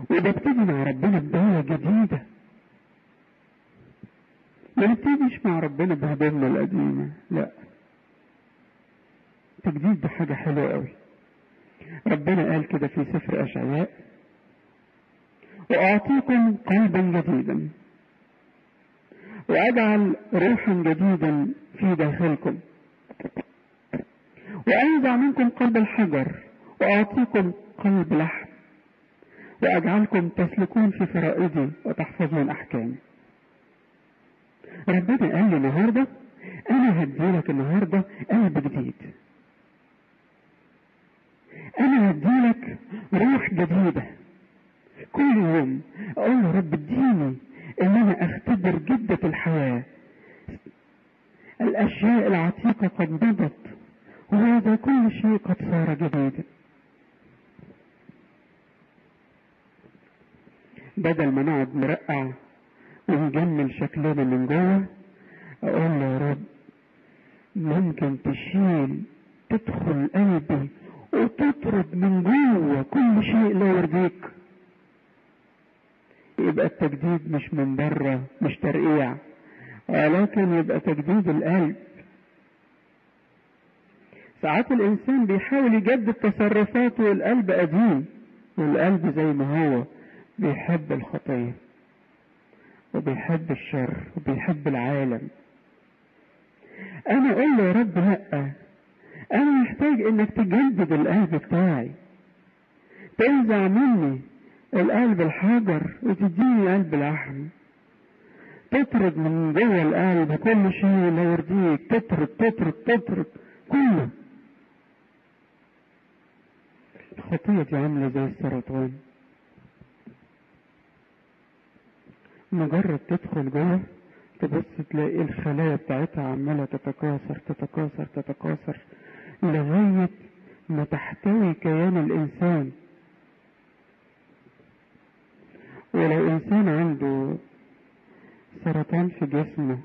وببتدي مع ربنا بداية جديدة ما نبتديش مع ربنا بهدومنا القديمة لا التجديد ده حاجة حلوة قوي ربنا قال كده في سفر أشعياء وأعطيكم قلبا جديدا وأجعل روحا جديدا في داخلكم وأنزع منكم قلب الحجر وأعطيكم قلب لحم وأجعلكم تسلكون في فرائضي وتحفظون أحكامي ربنا قال لي النهارده أنا هديلك النهارده قلب جديد أنا هديلك روح جديدة كل يوم أقول له رب اديني إن أنا أختبر جدة الحياة الأشياء العتيقة قد مضت وهذا كل شيء قد صار جديدا بدل ما نقعد نرقع ونجمل شكلنا من جوه اقول له يا رب ممكن تشيل تدخل قلبي وتطرد من جوه كل شيء لا يرضيك يبقى التجديد مش من بره مش ترقيع ولكن يبقى تجديد القلب ساعات الانسان بيحاول يجدد تصرفاته والقلب قديم والقلب زي ما هو بيحب الخطيه وبيحب الشر وبيحب العالم انا اقول له يا رب لا انا محتاج انك تجدد القلب بتاعي تنزع مني القلب الحجر وتديني قلب لحم تطرد من جوه القلب كل شيء لا يرضيك تطرد تطرد تطرد كله الخطية دي عاملة زي السرطان مجرد تدخل جوه تبص تلاقي الخلايا بتاعتها عمالة تتكاثر تتكاثر تتكاثر لغاية ما تحتوي كيان الإنسان ولو إنسان عنده سرطان في جسمه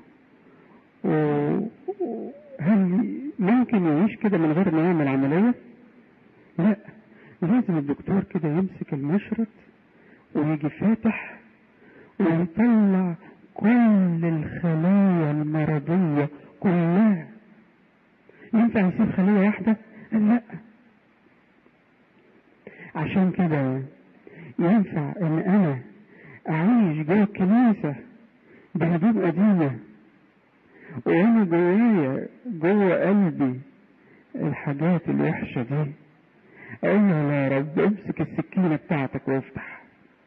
هل ممكن يعيش كده من غير ما يعمل عملية؟ لا لازم الدكتور كده يمسك المشرط ويجي فاتح ويطلع كل الخلايا المرضية كلها ينفع يسيب خلية واحدة؟ قال لا عشان كده ينفع ان انا اعيش جوه الكنيسة بهدوء قديمة وانا جوايا جوه قلبي الحاجات الوحشة دي اقول له يا رب امسك السكينة بتاعتك وافتح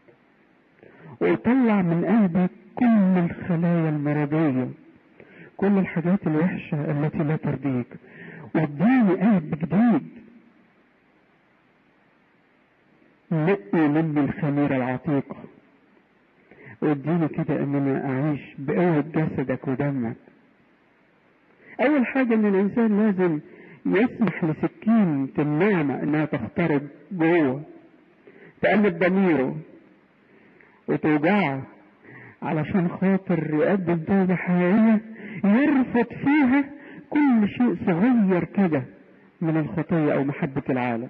وطلع من قلبي كل الخلايا المرضية كل الحاجات الوحشة التي لا ترضيك واديني قلب جديد نقي مني الخميرة العتيقة واديني كده ان انا اعيش بقوة جسدك ودمك اول حاجة ان الانسان لازم يسمح لسكينة النعمة انها تخترق جوه تقلب ضميره وتوجعه علشان خاطر يقدم توبة حقيقية يرفض فيها كل شيء صغير كده من الخطية او محبة العالم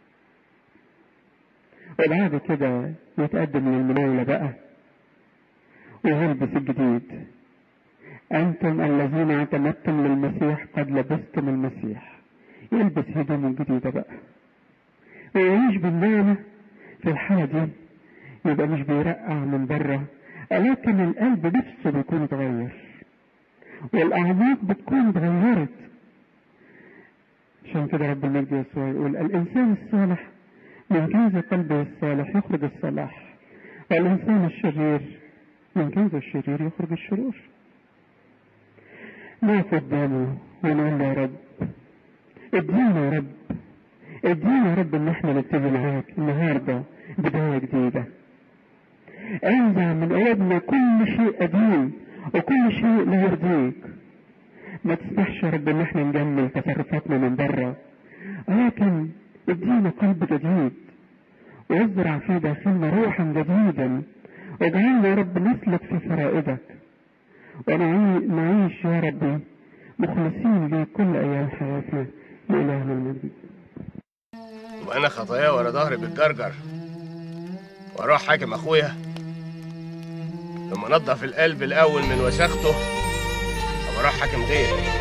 وبعد كده يتقدم للمناولة بقى ويلبس الجديد أنتم الذين اعتمدتم للمسيح قد لبستم المسيح يلبس هدوم الجديدة بقى ويعيش بالنعمة في الحالة دي يبقى مش بيرقع من بره لكن القلب نفسه بيكون اتغير والأعماق بتكون اتغيرت عشان كده رب المجد يسوع يقول الإنسان الصالح من كنز قلبه الصالح يخرج الصلاح والإنسان الشرير من كنز الشرير يخرج الشرور نقف قدامه ونقول له يا رب ادينا يا رب ادينا يا رب ان احنا نبتدي معاك النهارده بدايه جديده انزع من قلوبنا كل شيء قديم وكل شيء لا يرضيك ما تسمحش يا رب ان احنا نجمل تصرفاتنا من بره ولكن ادينا قلب جديد وازرع في داخلنا روحا جديدا واجعلنا يا رب نسلك في فرائدك ونعيش يا ربي مخلصين ليك كل ايام حياتنا لالهنا المجيد وانا خطايا ورا ظهري بتجرجر واروح حاكم اخويا لما انضف القلب الاول من وساخته ابقى اروح حاكم غيري